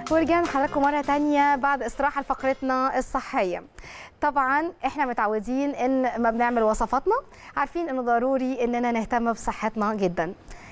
ورجعنا لحضراتكم مرة تانية بعد استراحة لفقرتنا الصحية طبعا احنا متعودين ان ما بنعمل وصفاتنا عارفين انه ضروري اننا نهتم بصحتنا جدا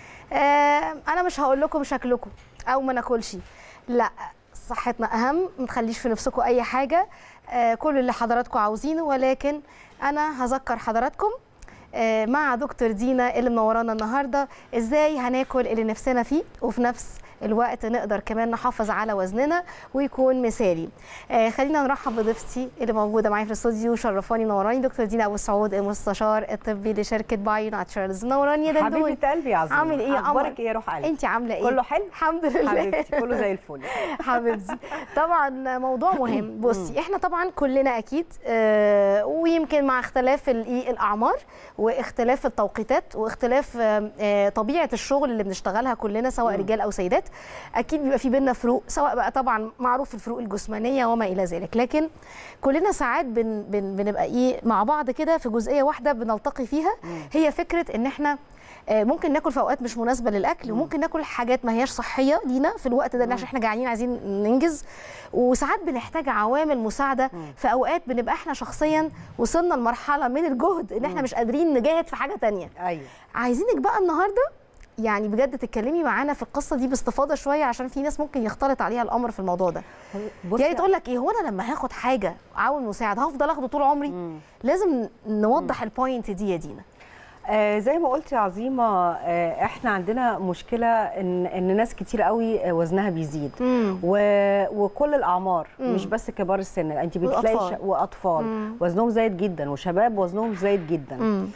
آه انا مش هقول لكم شكلكم او ما ناكلش لا صحتنا اهم ما تخليش في نفسكم اي حاجة آه كل اللي حضراتكم عاوزينه ولكن انا هذكر حضراتكم آه، مع دكتور دينا اللي منورانا النهارده ازاي هناكل اللي نفسنا فيه وفي نفس الوقت نقدر كمان نحافظ على وزننا ويكون مثالي آه خلينا نرحب بضيفتي اللي موجوده معايا في الاستوديو شرفاني منوراني دكتور دينا ابو سعود المستشار الطبي لشركه باي ناتشرالز منوراني يا دندون حبيبه قلبي يا عظيم عامل ايه اخبارك ايه يا روح قلبي انت عامله ايه كله حلو الحمد لله حبيبتي كله زي الفل حبيبتي طبعا موضوع مهم بصي احنا طبعا كلنا اكيد آه، ويمكن مع اختلاف الايه الاعمار واختلاف التوقيتات واختلاف آه، آه، طبيعه الشغل اللي بنشتغلها كلنا سواء رجال او سيدات اكيد بيبقى في بينا فروق سواء بقى طبعا معروف الفروق الجسمانيه وما الى ذلك لكن كلنا ساعات بن بن بنبقى ايه مع بعض كده في جزئيه واحده بنلتقي فيها هي فكره ان احنا آه، ممكن ناكل في اوقات مش مناسبه للاكل وممكن ناكل حاجات ما هياش صحيه لينا في الوقت ده عشان احنا جعانين عايزين ننجز وساعات بنحتاج عوامل مساعده في اوقات بنبقى احنا شخصيا وصلنا لمرحله من الجهد ان احنا مش قادرين نجاهد في حاجه تانية ايوه عايزينك بقى النهارده يعني بجد تتكلمي معانا في القصه دي باستفاضه شويه عشان في ناس ممكن يختلط عليها الامر في الموضوع ده بصي يعني تقول لك ايه هو انا لما هاخد حاجه عاون مساعد هفضل اخده طول عمري لازم نوضح البوينت دي يا دينا آه زي ما قلت يا عظيمه آه احنا عندنا مشكله ان ان ناس كتير قوي آه، وزنها بيزيد مم. و... وكل الاعمار مم. مش بس كبار السن لا، انت بتلاقي وأطفال. ش... واطفال مم. وزنهم زايد جدا وشباب وزنهم زايد جدا مم.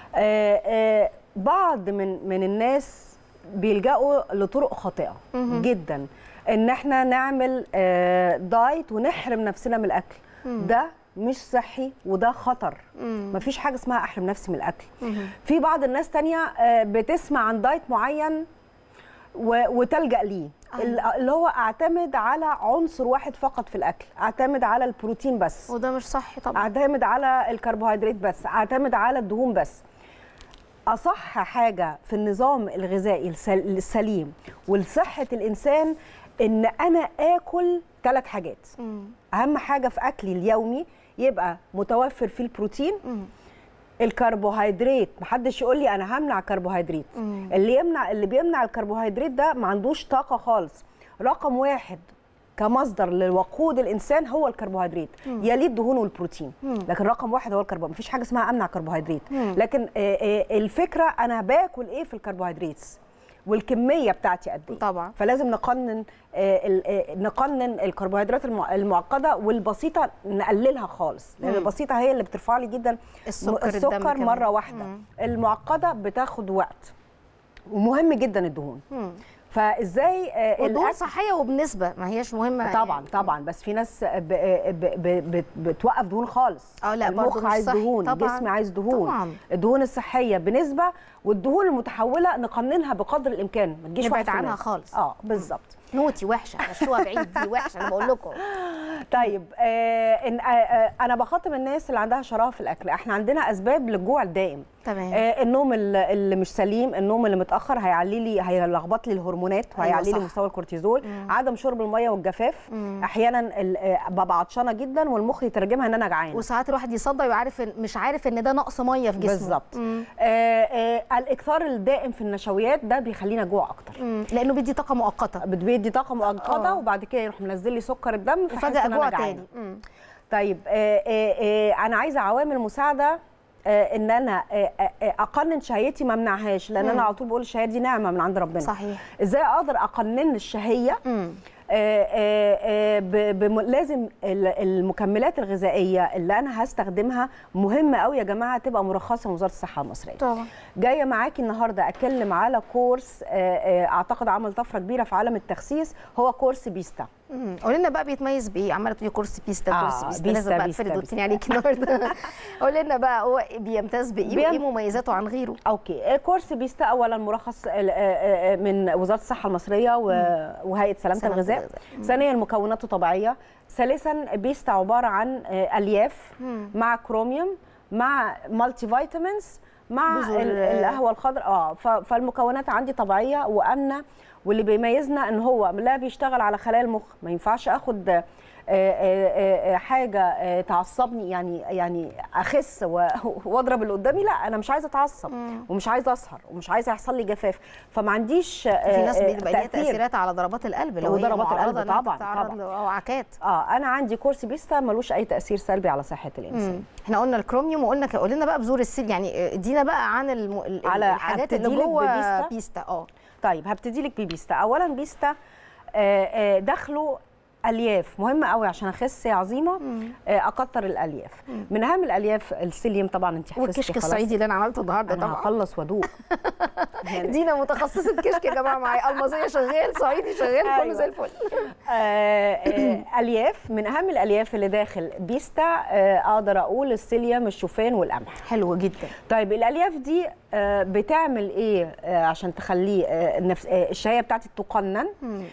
آه آه بعض من من الناس بيلجأوا لطرق خاطئه مهم. جدا ان احنا نعمل آه دايت ونحرم نفسنا من الاكل ده مش صحي وده خطر مم. مفيش حاجه اسمها احرم نفسي من الاكل مهم. في بعض الناس تانية آه، بتسمع عن دايت معين و- وتلجأ ليه أيوة. ال- اللي هو اعتمد على عنصر واحد فقط في الاكل اعتمد على البروتين بس وده مش صحي طبعا اعتمد على الكربوهيدرات بس اعتمد على الدهون بس اصح حاجه في النظام الغذائي السل- السليم ولصحه الانسان ان انا اكل ثلاث حاجات مم. اهم حاجه في اكلي اليومي يبقى متوفر فيه البروتين مم. الكربوهيدرات محدش يقول لي انا همنع كربوهيدرات مم. اللي يمنع اللي بيمنع الكربوهيدرات ده ما عندوش طاقه خالص رقم واحد كمصدر لوقود الانسان هو الكربوهيدرات يليه الدهون والبروتين مم. لكن رقم واحد هو الكربوهيدرات مفيش حاجه اسمها امنع كربوهيدرات مم. لكن آه، آه، الفكره انا باكل ايه في الكربوهيدرات والكميه بتاعتي قد ايه طبعا فلازم نقنن آه، ال- آه، نقنن الكربوهيدرات المع- المعقده والبسيطه نقللها خالص لان مم. البسيطه هي اللي بترفع لي جدا السكر الدم السكر كمان. مره واحده مم. المعقده بتاخد وقت ومهم جدا الدهون مم. فازاي آه، والدهون الأكل- صحيه وبالنسبه ما هياش مهمه طبعا يعني. طبعا بس في ناس ب ب ب ب بتوقف دهون خالص اه لا برضه المخ مش عايز صحي. دهون طبعاً. الجسم عايز دهون طبعا الدهون الصحيه بنسبه والدهون المتحوله نقننها بقدر الامكان ما تجيش نبعد واحد في عنها المية. خالص. اه بالظبط نوتي وحشه مشوها بعيد دي وحشه انا بقول لكم طيب آه إن آه آه انا بخاطب الناس اللي عندها شراهه في الاكل احنا عندنا اسباب للجوع الدائم تمام آه النوم ال- اللي مش سليم النوم اللي متاخر هيعلي لي هيلخبط لي الهرمونات أيوة وهيعلي صح. لي مستوى الكورتيزول عدم شرب الميه والجفاف مم. احيانا ال- آه، ببقى عطشانه جدا والمخ يترجمها ان انا جعانه وساعات الواحد يصدق ويبقى عارف إن- مش عارف ان ده نقص ميه في جسمه بالظبط مم. آه آه الاكثار الدائم في النشويات ده بيخلينا جوع اكتر مم. لانه بيدي طاقه مؤقته بيدي طاقه مؤقته آه. وبعد كده يروح منزل لي سكر الدم فحس وفجاه ان جوع انا جعانه تاني مم. طيب آه آه آه انا عايزه عوامل مساعده آه ان انا آه آه آه، اقنن شهيتي ما امنعهاش لان مم. انا على طول بقول الشهيه دي نعمه من عند ربنا صحيح ازاي اقدر اقنن الشهيه مم. آه، آه، آه، ب- بم- لازم ال- المكملات الغذائيه اللي انا هستخدمها مهمه قوي يا جماعه تبقى مرخصه من وزاره الصحه المصريه طبعا جايه معاكي النهارده اتكلم على كورس آه، آه، اعتقد عمل طفره كبيره في عالم التخسيس هو كورس بيستا مم. قولي لنا بقى بيتميز بايه عماله تقولي كورس بيستا آه، كورس بيستا بيستا، لازم بقى بيستا، تفرد بيستا. وتني عليكي النهارده قولي لنا بقى هو بيمتاز بايه بيم- وايه مميزاته عن غيره اوكي كورس بيستا اولا مرخص ال- آه، آه، من وزاره الصحه المصريه و- وهيئه سلامه سلامة الغذاء الغذاء. مم. ثانيا مكوناته طبيعيه ثالثا بيستا عباره عن آه، الياف مم. مع كروميوم مع مالتي فيتامينز مع بذور- ال- القهوه الخضراء اه ف- فالمكونات عندي طبيعيه وامنه واللي بيميزنا ان هو لا بيشتغل على خلايا المخ ما ينفعش اخد آه، آه، آه، حاجه آه، تعصبني يعني يعني اخس و- واضرب اللي قدامي لا انا مش عايزه اتعصب ومش عايزه اسهر ومش عايزه يحصل لي جفاف فما عنديش في ناس آه، بيبقى ليها تأثير. تاثيرات على ضربات القلب لو هي وضربات القلب معرضة إنها طبعاً، تتعرض طبعاً. لوعكات اه انا عندي كورس بيستا ملوش اي تاثير سلبي على صحه الانسان مم. احنا قلنا الكروميوم وقلنا قول لنا بقى بذور السيل يعني ادينا بقى عن الم... ال- على- الحاجات اللي هبتديلك جوه ببيستا؟ بيستا اه طيب هبتدي لك ببيستا اولا بيستا آه، آه، داخله الياف مهمه قوي عشان اخس يا عظيمه آه، اكتر الالياف من اهم الالياف السيليوم طبعا انت حفظتي والكشك خلاص. الصعيدي اللي انا عملته النهارده انا طبعا هخلص وادوق يعني دينا متخصصه كشك يا جماعه معايا المصريه شغال صعيدي شغال كله أيوة. زي الفل آه، آه، الياف من اهم الالياف اللي داخل بيستا آه، اقدر اقول السيليوم الشوفان والقمح حلو جدا طيب الالياف دي آه، بتعمل ايه آه، عشان تخليه آه، النفس آه، الشهيه بتاعتي تقنن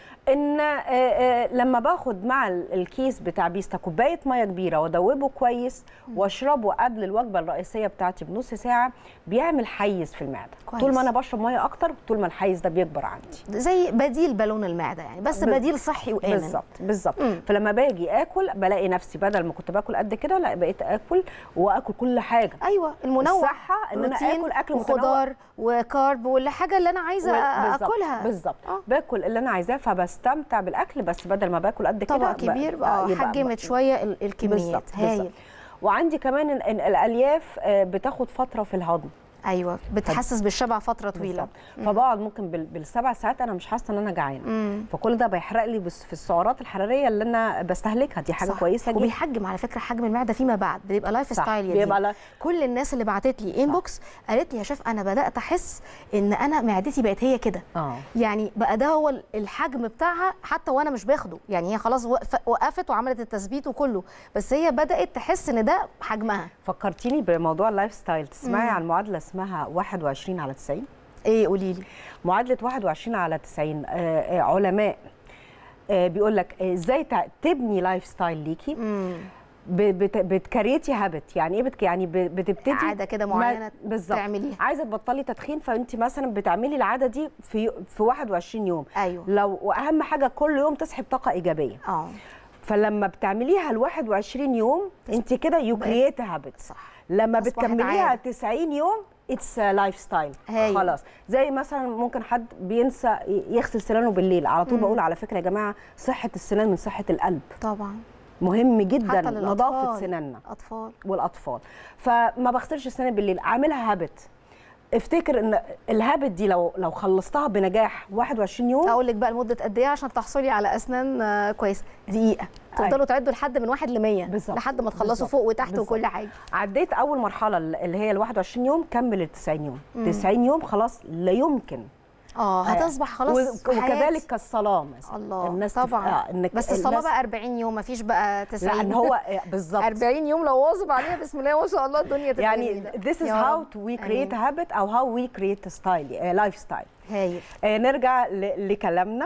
ان آه، آه، لما باخد مع ال- الكيس بتاع بيستا كوبايه ميه كبيره وادوبه كويس واشربه قبل الوجبه الرئيسيه بتاعتي بنص ساعه بيعمل حيز في المعده كويس. طول ما انا بشرب ميه اكتر طول ما الحيز ده بيكبر عندي زي بديل بالون المعده يعني بس بال- بديل صحي وامن بالظبط بالظبط مم. فلما باجي اكل بلاقي نفسي بدل ما كنت باكل قد كده لا بقيت اكل واكل كل حاجه ايوه المنوع الصحة إن أنا بروتين آكل أكل متنوع. وخضار وكارب والحاجه اللي انا عايزه بالظبط، اكلها بالظبط آه. باكل اللي انا عايزاه فبستمتع بالاكل بس بدل ما باكل قد كده طبق ب- كبير ب- اه يبقى حجمت ب- شويه ال- الكميات بالظبط هايل بالظبط. وعندي كمان إن- إن الالياف آه، بتاخد فتره في الهضم ايوه بتحسس بالشبع فتره طويله بالظبط. فبقعد ممكن بال- بالسبع ساعات انا مش حاسه ان انا جعانه مم. فكل ده بيحرق لي بس في السعرات الحراريه اللي انا بستهلكها دي حاجه صح. كويسه جدا وبيحجم على فكره حجم المعده فيما بعد بيبقى لايف صح. ستايل يا بيبقى دينا. لا- كل الناس اللي بعتت لي انبوكس قالت لي يا شيف انا بدات احس ان انا معدتي بقت هي كده اه يعني بقى ده هو الحجم بتاعها حتى وانا مش باخده يعني هي خلاص وقف- وقفت وعملت التثبيت وكله بس هي بدات تحس ان ده حجمها فكرتيني بموضوع اللايف ستايل تسمعي عن معادله اسمها 21 على 90 ايه قولي لي معادله 21 على 90 آه، آه، علماء آه، بيقول لك آه، ازاي تع- تبني لايف ستايل ليكي ب- بت- بتكريتي هابت يعني ايه بت يعني ب- بتبتدي عادة كده ما- معينة بالظبط تعمليها. عايزه تبطلي تدخين فانت مثلا بتعملي العاده دي في في 21 يوم ايوه لو واهم حاجه كل يوم تصحي بطاقه ايجابيه اه فلما بتعمليها ل 21 يوم انت كده يو كرييت هابت صح لما أصبحت بتكمليها عادة. 90 يوم اتس لايف ستايل هايل. خلاص زي مثلا ممكن حد بينسى ي- يغسل سنانه بالليل على طول بقول على فكره يا جماعه صحه السنان من صحه القلب طبعا مهم جدا حتى للأطفال. نظافه سناننا اطفال والاطفال فما بغسلش سناني بالليل اعملها هابت افتكر ان الهابت دي لو لو خلصتها بنجاح 21 يوم اقول لك بقى لمده قد ايه عشان تحصلي على اسنان آه، كويسه دقيقه تفضلوا تعدوا لحد من واحد ل 100 بالظبط. لحد ما تخلصوا بالظبط. فوق وتحت بالظبط. وكل حاجه عديت اول مرحله اللي هي ال 21 يوم كمل ال 90 يوم 90 يوم خلاص لا يمكن اه هتصبح خلاص و- وكذلك حياتي. كالصلاه مثلا الله الناس طبعا تف... آه إنك بس الصلاه الناس- بقى 40 يوم مفيش بقى 90 لان هو آه، بالظبط 40 يوم لو واظب عليها بسم الله ما شاء الله الدنيا تبقى يعني جميلة. this is يا how رب. to we create آمين. a habit او how we create a style uh, lifestyle هايل آه، نرجع ل- لكلامنا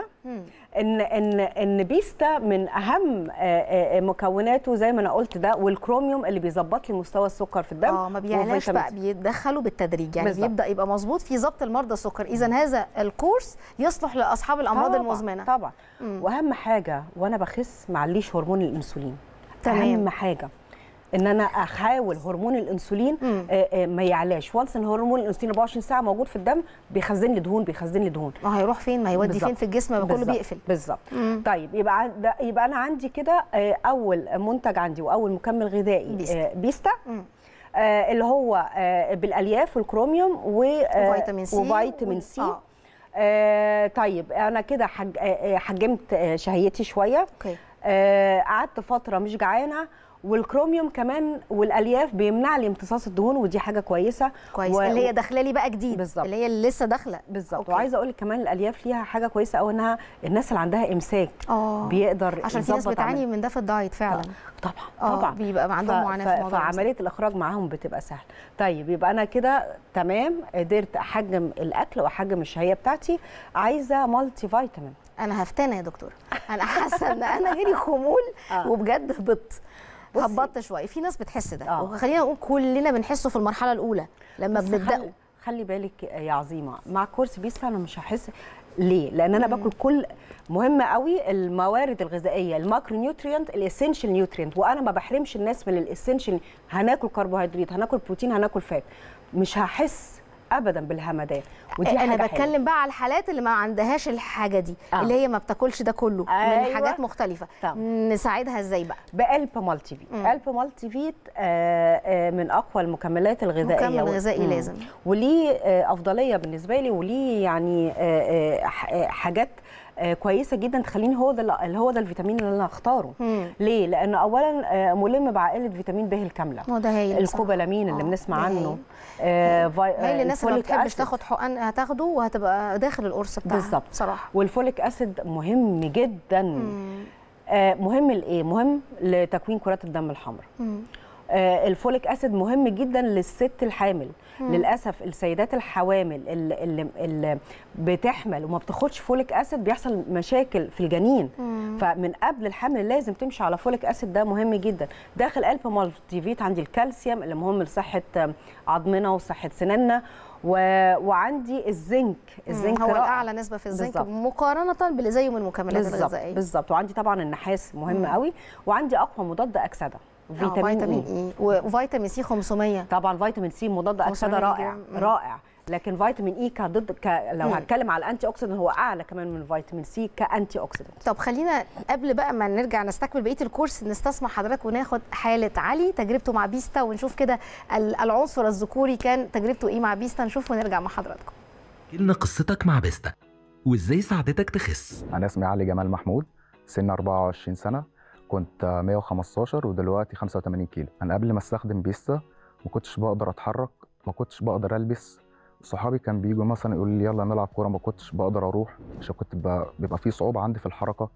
ان ان ان بيستا من اهم آه، آه، مكوناته زي ما انا قلت ده والكروميوم اللي بيظبط لي مستوى السكر في الدم اه ما بيعلاش وفيتامين بقى بيتدخلوا بالتدريج يعني بالظبط. بيبدا يبقى مظبوط في ضبط المرضى السكر اذا هذا الكورس يصلح لاصحاب الامراض طبعاً، المزمنه طبعا واهم حاجه وانا بخس معليش هرمون الانسولين تمام. اهم حاجه ان انا احاول هرمون الانسولين مم. آه، آه، ما يعلاش وانس ان هرمون الانسولين 24 ساعه موجود في الدم بيخزن لي دهون بيخزن لي دهون ما هيروح فين ما هيودي بالظبط. فين في الجسم ما كله بالظبط. بيقفل بالظبط مم. طيب يبقى عن- ده- يبقى انا عندي كده آه، اول منتج عندي واول مكمل غذائي بيستا. آه، بيستا مم. آه، اللي هو آه، بالالياف والكروميوم و- آه، وفيتامين سي وفيتامين وال- سي آه. آه طيب انا كده حج... آه، آه، حجمت آه، شهيتي شويه اوكي آه، قعدت فتره مش جعانه والكروميوم كمان والالياف بيمنع لي امتصاص الدهون ودي حاجه كويسه كويس و- اللي هي داخله لي بقى جديد بالظبط. اللي هي اللي لسه داخله بالظبط أوكي. وعايزه اقول لك كمان الالياف ليها حاجه كويسه قوي انها الناس اللي عندها امساك اه بيقدر عشان في ناس يظبط بتعاني عمل- من ده في الدايت فعلا طبعا اه طبعا بيبقى عندهم معاناه في الموضوع ده. فعمليه الاخراج معاهم بتبقى سهله طيب يبقى انا كده تمام قدرت احجم الاكل واحجم الشهيه بتاعتي عايزه مالتي فيتامين انا هفتنى يا دكتور انا حاسه ان انا جالي خمول آه. وبجد هبطت بصي. هبطت شويه في ناس بتحس ده آه. وخلينا نقول كلنا بنحسه في المرحله الاولى لما بس بنبداه خلي, خلي بالك يا عظيمه مع كورس بيستا انا مش هحس ليه لان انا باكل كل مهم قوي الموارد الغذائيه الماكرو نيوتريانت الاسينشال نيوتريانت وانا ما بحرمش الناس من الاسينشال هناكل كربوهيدرات هناكل بروتين هناكل فات مش هحس ابدا بالهمدان ودي انا حاجة حلوة. بتكلم بقى على الحالات اللي ما عندهاش الحاجه دي آه. اللي هي ما بتاكلش ده كله من أيوة. حاجات مختلفه طبعا. نساعدها ازاي بقى بقلب مالتي فيت قلب مالتي فيت آه، آه، من اقوى المكملات الغذائيه مكمل و- غذائي مم. لازم. وليه آه، افضليه بالنسبه لي وليه يعني آه، آه، ح- آه، حاجات آه، كويسه جدا تخليني هو ده اللي هو ده الفيتامين اللي انا اختاره مم. ليه لان اولا آه، ملم بعائله فيتامين ب الكامله هو ده هايل بصراحة. الكوبالامين اللي آه، بنسمع ده عنه هايل. آه، في- آه، هايل الناس اللي ما الفوليك بتحبش أسيد. تاخد حقن هتاخده وهتبقى داخل القرص بتاعها بالظبط بصراحه والفوليك اسيد مهم جدا آه، مهم لايه مهم لتكوين كرات الدم الحمراء مم. آه، الفوليك اسيد مهم جدا للست الحامل للاسف السيدات الحوامل اللي, اللي, اللي بتحمل وما بتاخدش فوليك اسيد بيحصل مشاكل في الجنين فمن قبل الحمل لازم تمشي على فوليك اسيد ده مهم جدا داخل قلب مالتي فيت عندي الكالسيوم اللي مهم لصحه آه، عظمنا وصحه سناننا و... وعندي الزنك الزنك هو رائع. الاعلى نسبه في الزنك بالظبط. مقارنه باللي زيه من المكملات بالظبط الغذائيه بالظبط وعندي طبعا النحاس مهم قوي وعندي اقوى مضاد اكسده آه، فيتامين فيتامين اي اي وفيتامين سي 500 طبعا فيتامين سي مضاد 500 اكسده رائع جرام. مم. رائع لكن فيتامين اي كضد ك... لو مم. هتكلم على الانتي اوكسيدنت هو اعلى كمان من فيتامين سي كانتي اوكسيدنت طب خلينا قبل بقى ما نرجع نستكمل بقيه الكورس نستسمع حضرتك وناخد حاله علي تجربته مع بيستا ونشوف كده ال- العنصر الذكوري كان تجربته ايه مع بيستا نشوف ونرجع مع حضراتكم لنا قصتك مع بيستا وازاي ساعدتك تخس أنا اسمي علي جمال محمود سن 24 سنة كنت 115 ودلوقتي 85 كيلو أنا قبل ما استخدم بيستا ما كنتش بقدر أتحرك ما كنتش بقدر ألبس صحابي كان بيجوا مثلا يقولوا لي يلا نلعب كورة ما كنتش بقدر أروح عشان كنت ب- بيبقى في صعوبة عندي في الحركة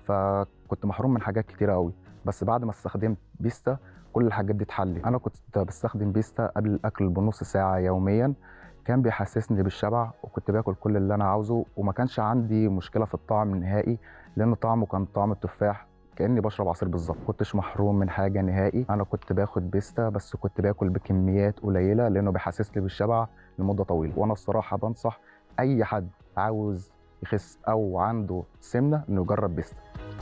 فكنت محروم من حاجات كتيرة قوي بس بعد ما استخدمت بيستا كل الحاجات دي اتحلت أنا كنت بستخدم بيستا قبل الأكل بنص ساعة يوميا كان بيحسسني بالشبع وكنت باكل كل اللي انا عاوزه وما كانش عندي مشكله في الطعم نهائي لان طعمه كان طعم التفاح كاني بشرب عصير بالظبط كنتش محروم من حاجه نهائي انا كنت باخد بيستا بس كنت باكل بكميات قليله لانه بيحسسني بالشبع لمده طويله وانا الصراحه بنصح اي حد عاوز يخس او عنده سمنه انه يجرب بيستا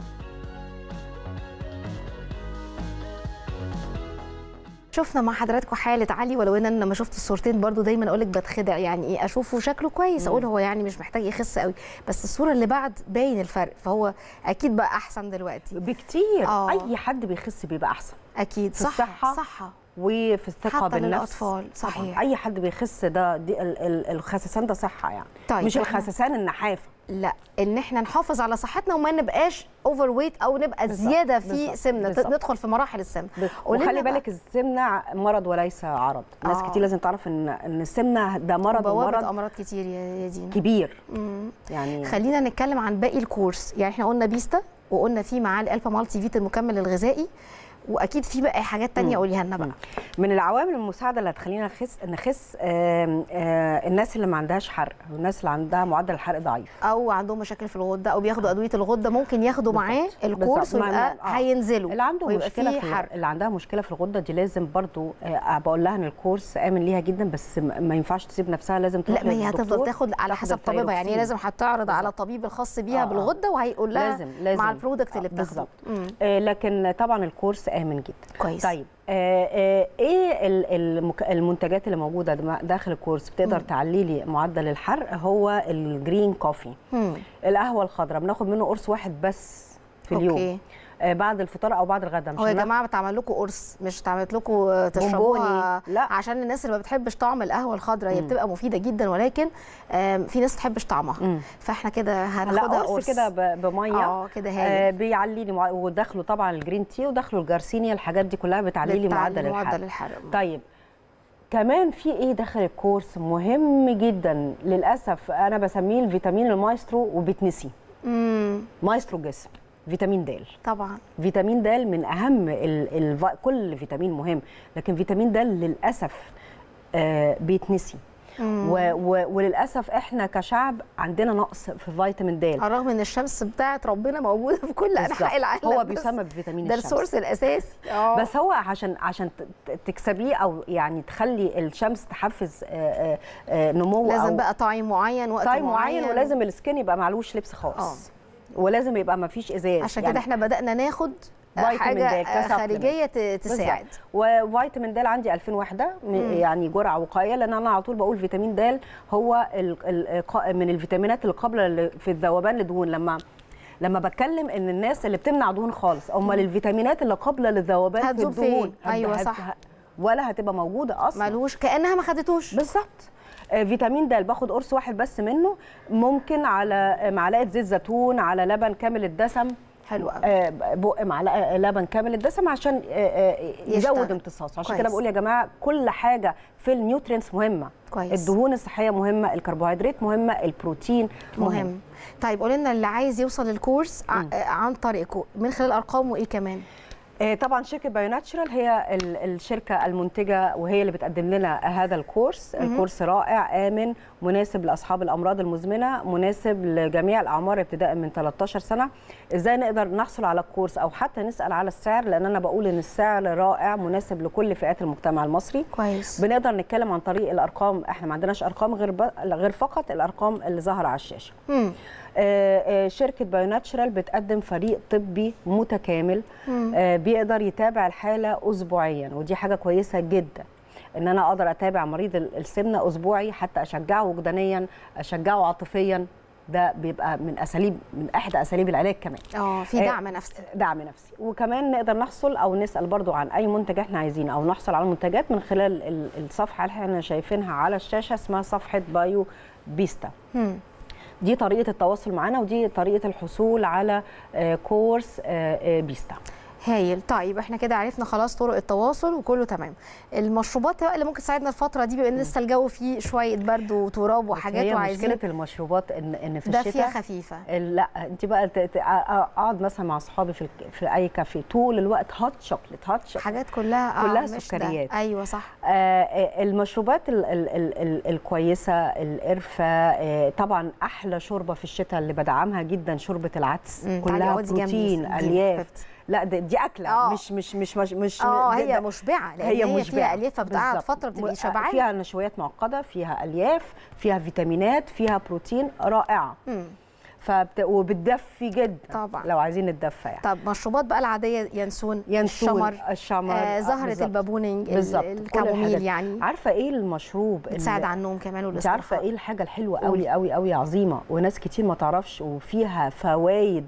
شفنا مع حضراتكم حاله علي ولو ان انا لما شفت الصورتين برضو دايما اقول لك بتخدع يعني ايه اشوفه شكله كويس اقول هو يعني مش محتاج يخس قوي بس الصوره اللي بعد باين الفرق فهو اكيد بقى احسن دلوقتي بكتير آه. اي حد بيخس بيبقى احسن اكيد في صح الصحة. صح وفي الثقه حتى بالنفس للأطفال، طبعاً. صحيح. اي حد بيخس ده دي ال- ال- الخسسان ده صحه يعني طيب، مش إحنا- الخسسان النحافه لا ان احنا نحافظ على صحتنا وما نبقاش اوفر ويت او نبقى بالظبط، زياده في بالظبط، سمنه بالظبط. ندخل في مراحل السمنه قولي وخلي لنا بقى- بالك السمنه مرض وليس عرض ناس آه. كتير لازم تعرف ان ان السمنه ده مرض بوابه ومرض امراض كتير يا يا دينا كبير مم. يعني خلينا نتكلم عن باقي الكورس يعني احنا قلنا بيستا وقلنا في معاه الالفا مالتي فيت المكمل الغذائي واكيد في بقى حاجات تانية قوليها لنا بقى من العوامل المساعده اللي هتخلينا نخس نخس آم، آه، الناس اللي ما عندهاش حرق والناس اللي عندها معدل الحرق ضعيف او عندهم مشاكل في الغده او بياخدوا ادويه الغده ممكن ياخدوا معاه الكورس بالظبط. ما- ويبقى ما- آه. هينزلوا اللي عنده ويبقى مشكله فيه في حرق اللي عندها مشكله في الغده دي لازم برضو آه، بقول لها ان الكورس امن ليها جدا بس ما ما ينفعش تسيب نفسها لازم تروح لا ما هي للدكتور هتفضل تاخد على تاخد حسب طبيبها يعني هي الثايروكسين. لازم هتعرض على بالظبط. الطبيب الخاص بيها آه، آه. بالغده وهيقول لها لازم لازم مع البرودكت اللي آه، بتاخده بالظبط مم. آه، لكن طبعا الكورس امن جدا كويس طيب آه، آه، ايه ال- المك- المنتجات اللي موجوده دم- داخل الكورس بتقدر تعلي لي معدل الحرق هو الجرين كوفي مم. القهوه الخضراء بناخد منه قرص واحد بس في اليوم أوكي. آه، بعد الفطار او بعد الغداء مش هو يا هناخد- جماعه بتعمل لكم قرص مش اتعملت لكم تشربوها بونبوني. لا. عشان الناس اللي ما بتحبش طعم القهوه الخضراء هي مم. بتبقى مفيده جدا ولكن آم، في ناس ما بتحبش طعمها مم. فاحنا كده لا هناخدها قرص كده ب- بميه اه كده آه هايل بيعلي لي مع... ودخلوا طبعا الجرين تي ودخلوا الجارسينيا الحاجات دي كلها بتعلي لي بتعلي معدل الحرق معدل الحرق طيب كمان في ايه داخل الكورس مهم جدا للاسف انا بسميه الفيتامين المايسترو وبتنسي امم مايسترو جسم فيتامين د طبعا فيتامين د من اهم ال... ال... كل فيتامين مهم لكن فيتامين د للاسف آه بيتنسي مم. و و وللاسف احنا كشعب عندنا نقص في فيتامين د على الرغم ان الشمس بتاعت ربنا موجوده في كل انحاء بالظبط. العالم هو بس بيسمى بفيتامين ده الشمس السورس الاساسي بس هو عشان عشان ت- ت- تكسبيه او يعني تخلي الشمس تحفز آه، آه، آه، نمو لازم أو بقى تايم معين وقت تايم معين ولازم السكين يبقى معلوش لبس خالص ولازم يبقى ما فيش ازاز عشان يعني كده احنا بدانا ناخد فيتامين حاجه د كسبلمنت. خارجيه ت- تساعد وفيتامين د عندي 2000 وحده م- يعني جرعه وقائيه لان انا على طول بقول فيتامين د هو ال- ال- قا- من الفيتامينات القابله ل- في الذوبان للدهون لما لما بتكلم ان الناس اللي بتمنع دهون خالص امال الفيتامينات اللي قابله للذوبان في هتذوب فين؟ الدهون هت- أيوة هت- صح. ولا هتبقى موجوده اصلا ملوش كانها ما خدتوش بالظبط آه، فيتامين د باخد قرص واحد بس منه ممكن على آه، معلقه زيت زيتون على لبن كامل الدسم حلو قوي آه، بق معلقه لبن كامل الدسم عشان آه، آه، يشتغل. يزود امتصاصه عشان كويس. كده بقول يا جماعه كل حاجه في النيوترينتس مهمه كويس الدهون الصحيه مهمه الكربوهيدرات مهمه البروتين مهم, مهم طيب قولي لنا اللي عايز يوصل للكورس ع- مم. عن طريقكم من خلال ارقام وايه كمان آه، طبعا شركه بايو ناتشرال هي ال- الشركه المنتجه وهي اللي بتقدم لنا هذا الكورس مهم. الكورس رائع امن مناسب لاصحاب الامراض المزمنه مناسب لجميع الاعمار ابتداء من 13 سنه ازاي نقدر نحصل على الكورس او حتى نسال على السعر لان انا بقول ان السعر رائع مناسب لكل فئات المجتمع المصري كويس بنقدر نتكلم عن طريق الارقام احنا ما عندناش ارقام غير ب... غير فقط الارقام اللي ظاهره على الشاشه مم. آه، آه، شركه بايو ناتشرال بتقدم فريق طبي متكامل مم. آه، بيقدر يتابع الحاله اسبوعيا ودي حاجه كويسه جدا ان انا اقدر اتابع مريض ال- السمنه اسبوعي حتى اشجعه وجدانيا اشجعه عاطفيا ده بيبقى من اساليب من احدى اساليب العلاج كمان اه في آه، دعم نفسي دعم نفسي وكمان نقدر نحصل او نسال برضو عن اي منتج احنا عايزينه او نحصل على المنتجات من خلال ال- الصفحه اللي احنا شايفينها على الشاشه اسمها صفحه بايو بيستا مم. دي طريقه التواصل معنا ودي طريقه الحصول على آه، كورس آه، آه، بيستا هايل طيب احنا كده عرفنا خلاص طرق التواصل وكله تمام المشروبات بقى اللي ممكن تساعدنا الفتره دي بما ان لسه الجو فيه شويه برد وتراب وحاجات هي وعايزين مشكله المشروبات ان ان في ده فيها الشتاء خفيفه ال- لا انت بقى ت- ت- اقعد مثلا مع اصحابي في الك- في اي كافيه طول الوقت هوت شوكليت هوت شوكليت حاجات كلها كلها مش ده. سكريات. ايوه صح آه، آه، المشروبات ال ال ال ال الكويسه القرفه آه، طبعا احلى شوربه في الشتاء اللي بدعمها جدا شوربه العدس مم، تعالي كلها اقعدي جنبي بروتين دي الياف حبيبتي. لا ده- دي اكله آه. مش مش مش مش, مش اه ده- هي ده- مشبعه لان هي هي, مشبعة. فيها الياف فبتقعد بالظبط. فتره بتبقي م- شبعانه فيها نشويات معقده فيها الياف فيها فيتامينات فيها بروتين رائعه مم. فبت... وبتدفي جدا طبعا. لو عايزين نتدفى يعني طب مشروبات بقى العاديه ينسون ينسون الشمر الشمر آه آه، زهره بالظبط. البابونج ال- بالظبط. كل الكاموميل الحاجات. يعني عارفه ايه المشروب اللي- بتساعد على النوم كمان انت والاسترخاء عارفه ايه الحاجه الحلوه قولي. قوي قوي قوي عظيمه وناس كتير ما تعرفش وفيها فوائد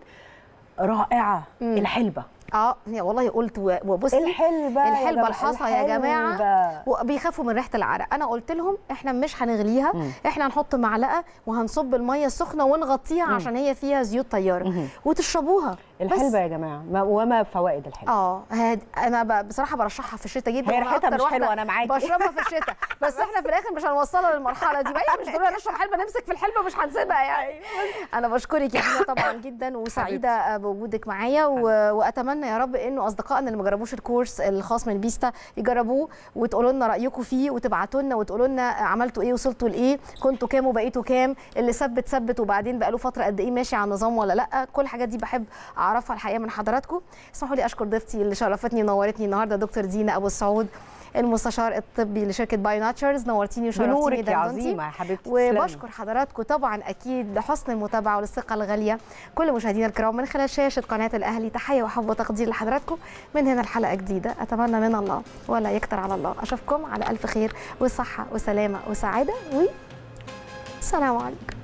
رائعه مم. الحلبه اه هي والله قلت و- وبصي الحلبه يا الحلبة جماعة، الحصى يا جماعة. الحلبة. وبيخافوا من ريحه العرق انا قلت لهم احنا مش هنغليها مم. احنا هنحط معلقه وهنصب الميه السخنه ونغطيها مم. عشان هي فيها زيوت طياره مهم. وتشربوها بس. الحلبه يا جماعه ما وما فوائد الحلبه اه هاد انا ب- بصراحه برشحها في الشتاء جدا هي وأنا ريحتها أكتر مش واحدة حلوة، أنا معاكي. بشربها في الشتاء بس احنا في الاخر مش هنوصلها للمرحله دي ما هي مش ضروري نشرب حلبه نمسك في الحلبه مش هنسيبها يعني انا بشكرك يا دينا طبعا جدا وسعيده بوجودك معايا و- واتمنى يا رب انه اصدقائنا اللي ما جربوش الكورس الخاص من بيستا يجربوه وتقولوا لنا رايكم فيه وتبعتوا لنا وتقولوا لنا عملتوا ايه وصلتوا لايه كنتوا كام وبقيتوا كام اللي ثبت ثبت وبعدين بقى له فتره قد ايه ماشي على النظام ولا لا كل الحاجات دي بحب اعرفها الحقيقه من حضراتكم اسمحوا لي اشكر ضيفتي اللي شرفتني ونورتني النهارده دكتور دينا ابو السعود المستشار الطبي لشركه باي ناتشرز نورتيني وشرفتيني بنورك يا دندنتي. عظيمه يا حبيبتي تسلمي. وبشكر حضراتكم طبعا اكيد لحسن المتابعه والثقه الغاليه كل مشاهدينا الكرام من خلال شاشه قناه الاهلي تحيه وحب وتقدير لحضراتكم من هنا الحلقه جديده اتمنى من الله ولا يكتر على الله اشوفكم على الف خير وصحه وسلامه وسعاده و السلام عليكم